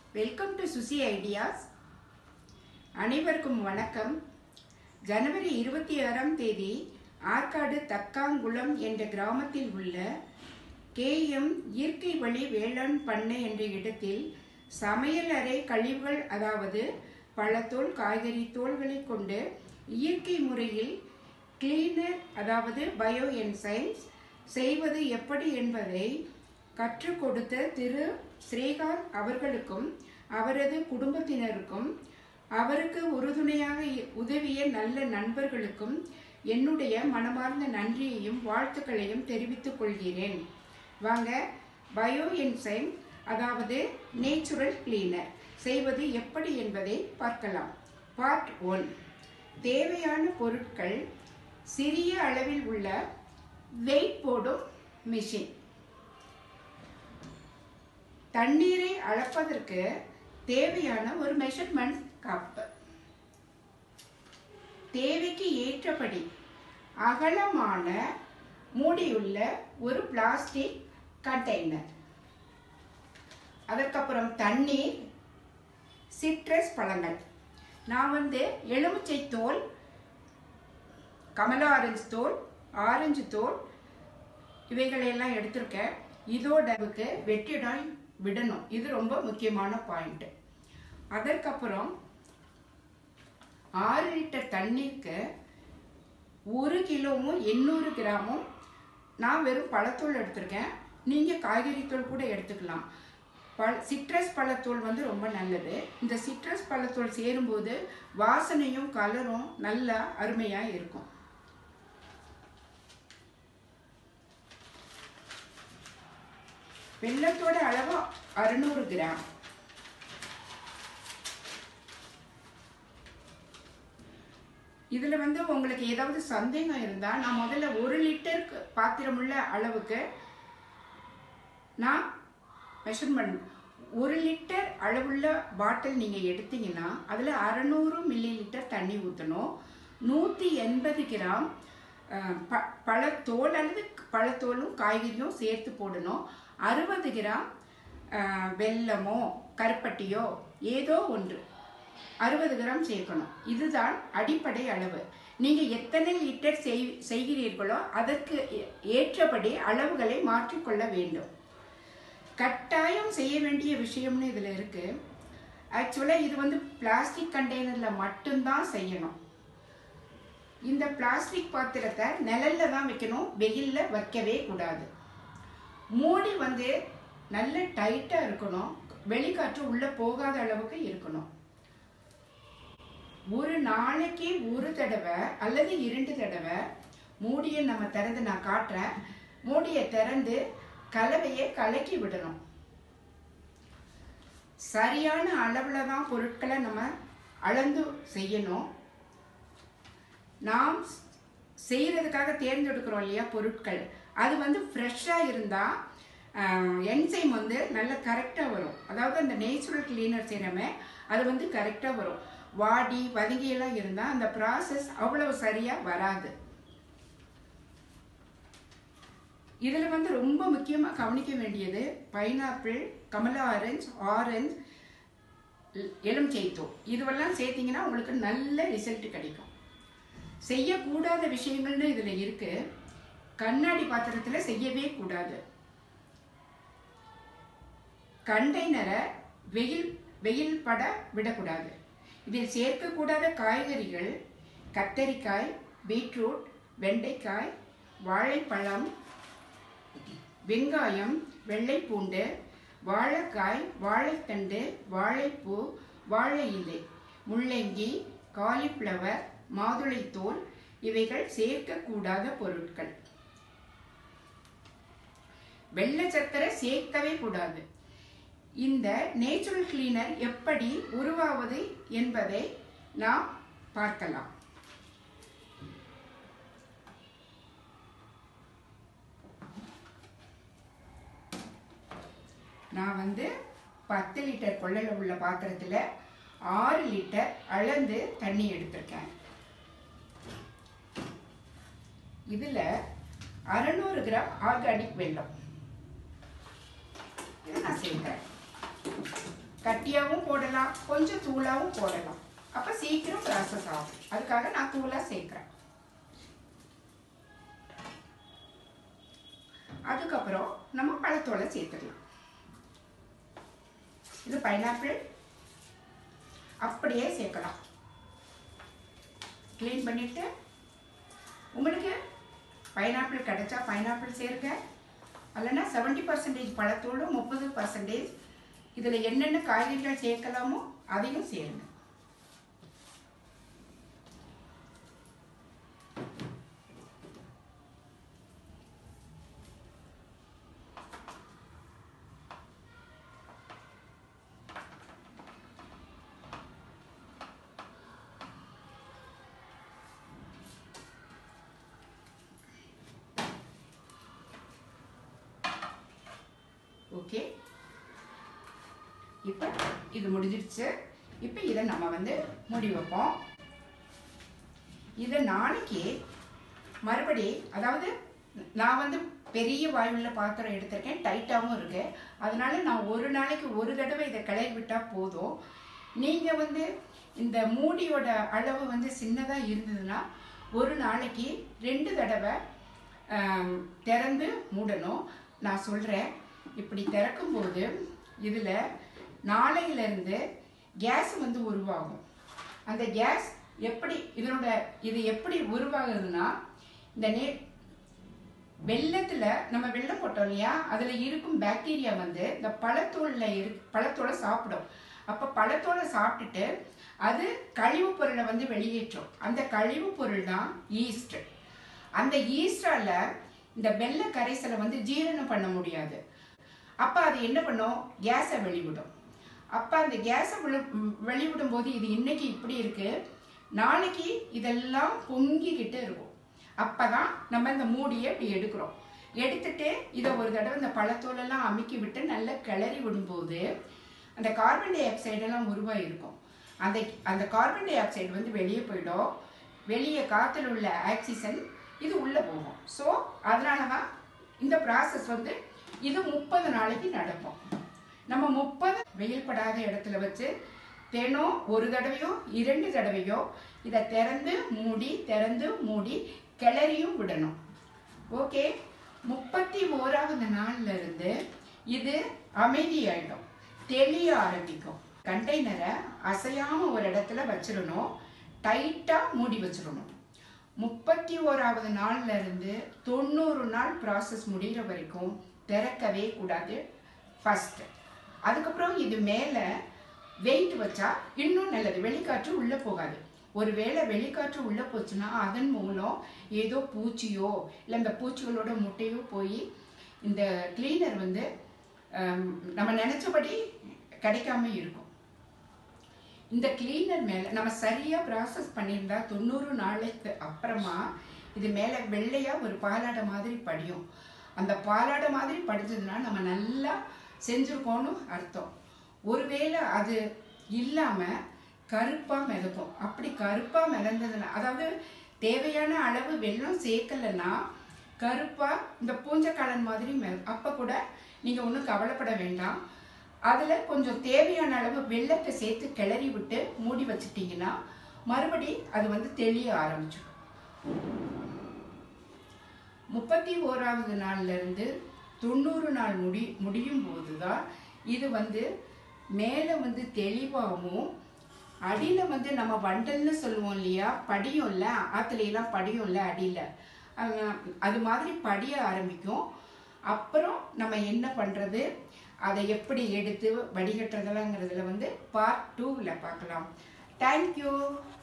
welcome to Susi ideas அனைவருக்கும் வணக்கம் ஜனவரி இருபத்தி ஆறாம் தேதி ஆற்காடு தக்காங்குளம் என்ற கிராமத்தில் உள்ள கேஎம் இயற்கை வழி வேளாண் பண்ணை என்ற இடத்தில் சமையல் அறை கழிவுகள் அதாவது பழத்தோல் காய்கறி தோல்களை கொண்டு இயற்கை முறையில் கிளீனர் அதாவது பயோ என்சைம்ஸ் செய்வது எப்படி என்பதை கற்றுக் கொடுத்த திரு ஸ்ரீகாந்த் அவர்களுக்கும் அவரது குடும்பத்தினருக்கும் அவருக்கு உறுதுணையாக இ- உதவிய நல்ல நண்பர்களுக்கும் என்னுடைய மனமார்ந்த நன்றியையும் வாழ்த்துக்களையும் தெரிவித்துக் கொள்கிறேன் வாங்க பயோ என்சைம் அதாவது நேச்சுரல் கிளீனர் செய்வது எப்படி என்பதை பார்க்கலாம் பார்ட் ஒன் தேவையான பொருட்கள் சிறிய அளவில் உள்ள வெயிட் போடும் மிஷின் தண்ணீரை அளப்பதற்கு தேவையான ஒரு மெஷர்மெண்ட் கப் தேவைக்கு ஏற்றபடி அகலமான மூடியுள்ள ஒரு பிளாஸ்டிக் கண்டெய்னர் அதற்கப்புறம் தண்ணீர் சிட்ரஸ் பழங்கள் நான் வந்து எலுமிச்சை தோல் கமலா ஆரஞ்சு தோல் ஆரஞ்சு தோல் இவைகளையெல்லாம் எடுத்திருக்கேன் இதோட அளவுக்கு வெட்டிடாய் விடணும் இது ரொம்ப முக்கியமான பாயிண்ட் அதற்கப்புறம் ஆறு லிட்டர் தண்ணீருக்கு ஒரு கிலோவும் எண்ணூறு கிராமும் நான் வெறும் பழத்தூள் எடுத்திருக்கேன் நீங்கள் காய்கறி தூள் கூட எடுத்துக்கலாம் பழ சிட்ரஸ் பழத்தூள் வந்து ரொம்ப நல்லது இந்த சிட்ரஸ் பழத்தூள் சேரும்போது வாசனையும் கலரும் நல்லா அருமையாக இருக்கும் வெள்ளத்தோட அளவு அறுநூறு கிராம் இதுல வந்து உங்களுக்கு ஏதாவது சந்தேகம் இருந்தா நான் முதல்ல ஒரு லிட்டர் பாத்திரமுள்ள அளவுக்கு நான் மெஷர்மெண்ட் ஒரு லிட்டர் அளவுள்ள பாட்டில் நீங்கள் எடுத்தீங்கன்னா அதில் அறநூறு மில்லி லிட்டர் தண்ணி ஊற்றணும் நூற்றி எண்பது கிராம் அஹ், ப பழத்தோல் அல்லது பழத்தோலும் காய்கறியும் சேர்த்து போடணும் அறுபது கிராம் அஹ், வெல்லமோ கருப்பட்டியோ ஏதோ ஒன்று அறுபது கிராம் சேர்க்கணும் இதுதான் அடிப்படை அளவு நீங்கள் எத்தனை லிட்டர் செய் செய்கிறீர்களோ அதற்கு ஏ- ஏற்றபடி அளவுகளை மாற்றிக்கொள்ள வேண்டும் கட்டாயம் செய்ய வேண்டிய விஷயம்னு இதில் இருக்கு ஆக்சுவலாக இது வந்து பிளாஸ்டிக் கண்டெய்னரில் மட்டும்தான் செய்யணும் இந்த பிளாஸ்டிக் பாத்திரத்தை நிழல்ல தான் வைக்கணும் வெயில்ல வைக்கவே கூடாது மூடி வந்து நல்ல டைட்டாக இருக்கணும் வெளிக்காற்று உள்ளே போகாத அளவுக்கு இருக்கணும் ஒரு நாளைக்கு ஒரு தடவை அல்லது இரண்டு தடவை மூடியை நம்ம திறந்து நான் காட்டுறேன் மூடியை திறந்து கலவையை கலக்கி விடணும் சரியான அளவில் தான் பொருட்களை நம்ம அளந்து செய்யணும் நாம் செய்கிறதுக்காக தேர்ந்தெடுக்கிறோம் இல்லையா பொருட்கள் அது வந்து ஃப்ரெஷ்ஷாக இருந்தால் என்சைம் வந்து நல்ல கரெக்டாக வரும் அதாவது அந்த நேச்சுரல் கிளீனர் செய்கிறமே அது வந்து கரெக்டாக வரும் வாடி வதங்கியெல்லாம் இருந்தால் அந்த ப்ராசஸ் அவ்வளவு சரியாக வராது இதில் வந்து ரொம்ப முக்கியமாக கவனிக்க வேண்டியது பைனாப்பிள் கமலா ஆரஞ்சு ஆரஞ்சு எலுமிச்சைத்தூள் இதுவெல்லாம் சேர்த்தீங்கன்னா உங்களுக்கு நல்ல ரிசல்ட் கிடைக்கும் செய்யக்கூடாத விஷயங்கள்னு இதில் இருக்கு கண்ணாடி பாத்திரத்தில் செய்யவே கூடாது கண்டெய்னரை வெயில் வெயில் பட விடக்கூடாது இதில் சேர்க்கக்கூடாத காய்கறிகள் கத்தரிக்காய் பீட்ரூட் வெண்டைக்காய் வாழைப்பழம் வெங்காயம் வெள்ளைப்பூண்டு வாழைக்காய் வாழைத்தண்டு வாழைப்பூ வாழை இலை முள்ளங்கி காலிஃப்ளவர் மாதுளைத்தோல் இவைகள் சேர்க்கக்கூடாத பொருட்கள் வெள்ளை சர்க்கரை சேர்க்கவே கூடாது இந்த நேச்சுரல் கிளீனர் எப்படி உருவாவது என்பதை நாம் பார்க்கலாம் நான் வந்து பத்து லிட்டர் கொள்ளல உள்ள பாத்திரத்தில் ஆறு லிட்டர் அளந்து தண்ணி எடுத்திருக்கேன் இதில் அறநூறு கிராம் ஆர்கானிக் வெல்லம் இதை நான் சேர்க்கிறேன் கட்டியாகவும் போடலாம் கொஞ்சம் தூளாகவும் போடலாம் அப்போ சீக்கிரம் ப்ராசஸ் ஆகும் அதுக்காக நான் தூளாக சேர்க்குறேன் அதுக்கப்புறம் நம்ம பழத்தோலை சேர்த்துக்கலாம் இது பைனாப்பிள் அப்படியே சேர்க்கலாம் க்ளீன் பண்ணிவிட்டு உங்களுக்கு பைனாப்பிள் கிடைச்சா பைனாப்பிள் சேருங்க இல்லைன்னா செவன்ட்டி பர்சன்டேஜ் பழத்தோடு முப்பது பர்சன்டேஜ் இதில் என்னென்ன காய்கறிகள் சேர்க்கலாமோ அதையும் சேருங்க ஓகே இப்போ இது முடிஞ்சிடுச்சு இப்போ இதை நம்ம வந்து மூடி வைப்போம் இதை நாளைக்கு மறுபடி அதாவது நான் வந்து பெரிய வாயுள்ள பாத்திரம் எடுத்திருக்கேன் டைட்டாகவும் இருக்கு அதனால நான் ஒரு நாளைக்கு ஒரு தடவை இதை கிளறி விட்டால் போதும் நீங்கள் வந்து இந்த மூடியோட அளவு வந்து சின்னதாக இருந்ததுன்னா ஒரு நாளைக்கு ரெண்டு தடவை ஆம், திறந்து மூடணும் நான் சொல்கிறேன் இப்படி திறக்கும்போது இதில் நாளையிலேருந்து கேஸ் வந்து உருவாகும் அந்த கேஸ் எப்படி இதனோட இது எப்படி உருவாகுதுன்னா இந்த நே வெள்ளத்தில் நம்ம வெள்ளம் போட்டோம் இல்லையா அதில் இருக்கும் பாக்டீரியா வந்து இந்த பழத்தோலில் இரு பழத்தோலை சாப்பிடும் அப்போ பழத்தோலை சாப்பிட்டுட்டு அது கழிவுப் பொருளை வந்து வெளியேற்றும் அந்த கழிவுப் பொருள் தான் ஈஸ்ட் அந்த ஈஸ்டால இந்த வெள்ளை கரைசலை வந்து ஜீரணம் பண்ண முடியாது அப்போ அது என்ன பண்ணும் கேஸை வெளிவிடும் அப்போ அந்த கேஸை வெளி ம், வெளிவிடும் போது இது இன்னைக்கு இப்படி இருக்கு நாளைக்கு இதெல்லாம் பொங்கிக்கிட்டு இருக்கும் அப்பதான் நம்ம இந்த மூடியை இப்படி எடுக்கிறோம் எடுத்துட்டு இதை ஒரு தடவை இந்த பழத்தோலெல்லாம் அமுக்கி விட்டு நல்லா கிளறி விடும்போது அந்த கார்பன் டை ஆக்சைடெல்லாம் உருவாயிருக்கும் அந்த அந்த கார்பன் டை ஆக்சைடு வந்து வெளியே போயிடும் வெளியே காற்றுல உள்ள ஆக்சிஜன் இது உள்ளே போகும் ஸோ அதனால தான் இந்த ப்ராசஸ் வந்து இது முப்பது நாளைக்கு நடக்கும் நம்ம முப்பது வெயில் படாத இடத்துல வச்சு தினம் ஒரு தடவையோ இரண்டு தடவையோ இதை திறந்து மூடி திறந்து மூடி கிளறியும் விடணும் ஓகே முப்பத்தி ஓராவது நாள்ல இருந்து இது அமைதியாயிடும் தெளிய ஆரம்பிக்கும் கண்டெய்னரை அசையாம ஒரு இடத்துல வச்சிடணும் டைட்டா மூடி வச்சிடணும் முப்பத்தி ஓராவது நாள்ல இருந்து தொண்ணூறு நாள் ப்ராசஸ் முடிகிற வரைக்கும் திறக்கவே கூடாது ஃபர்ஸ்ட் அதுக்கப்புறம் இது மேலே வெயிட் வச்சா இன்னும் நல்லது வெளிக்காற்று உள்ளே போகாது ஒருவேளை வெளிக்காற்று உள்ளே போச்சுன்னா அதன் மூலம் ஏதோ பூச்சியோ இல்லை இந்த பூச்சிகளோட முட்டையோ போய் இந்த கிளீனர் வந்து ஹம், நம்ம நினச்சபடி கிடைக்காம இருக்கும் இந்த கிளீனர் மேலே நம்ம சரியாக ப்ராசஸ் பண்ணியிருந்தா தொண்ணூறு நாளைக்கு அப்புறமா இது மேலே வெள்ளையாக ஒரு பாலாடை மாதிரி படியும் அந்த பாலாடை மாதிரி படிச்சதுன்னா நம்ம நல்லா செஞ்சுருக்கோன்னு அர்த்தம் ஒருவேளை அது இல்லாமல் கருப்பாக மிதக்கும் அப்படி கருப்பாக மிதந்ததுன்னா அதாவது தேவையான அளவு வெல்லம் சேர்க்கலைன்னா கருப்பாக இந்த பூஞ்சக்காலன் மாதிரி மெ அப்போ கூட நீங்கள் ஒன்றும் கவலைப்பட வேண்டாம் அதில் கொஞ்சம் தேவையான அளவு வெள்ளத்தை சேர்த்து கிளறி விட்டு மூடி வச்சிட்டிங்கன்னா மறுபடி அது வந்து தெளிய ஆரம்பிச்சிடும் முப்பத்தி ஓராவது நாள்ல இருந்து தொண்ணூறு நாள் முடி முடியும் போது தான் இது வந்து மேலே வந்து தெளிவாகவும் அடியில் வந்து நம்ம வண்டல்னு சொல்லுவோம் இல்லையா படியும்ல ஆத்துல எல்லாம் படியும்ல அடியில் அது மாதிரி படிய ஆரம்பிக்கும் அப்புறம் நம்ம என்ன பண்ணுறது அதை எப்படி எடுத்து வடிகட்டுறதெல்லாங்கிறதுல வந்து பார்ட் டூவில் பார்க்கலாம் தேங்க்யூ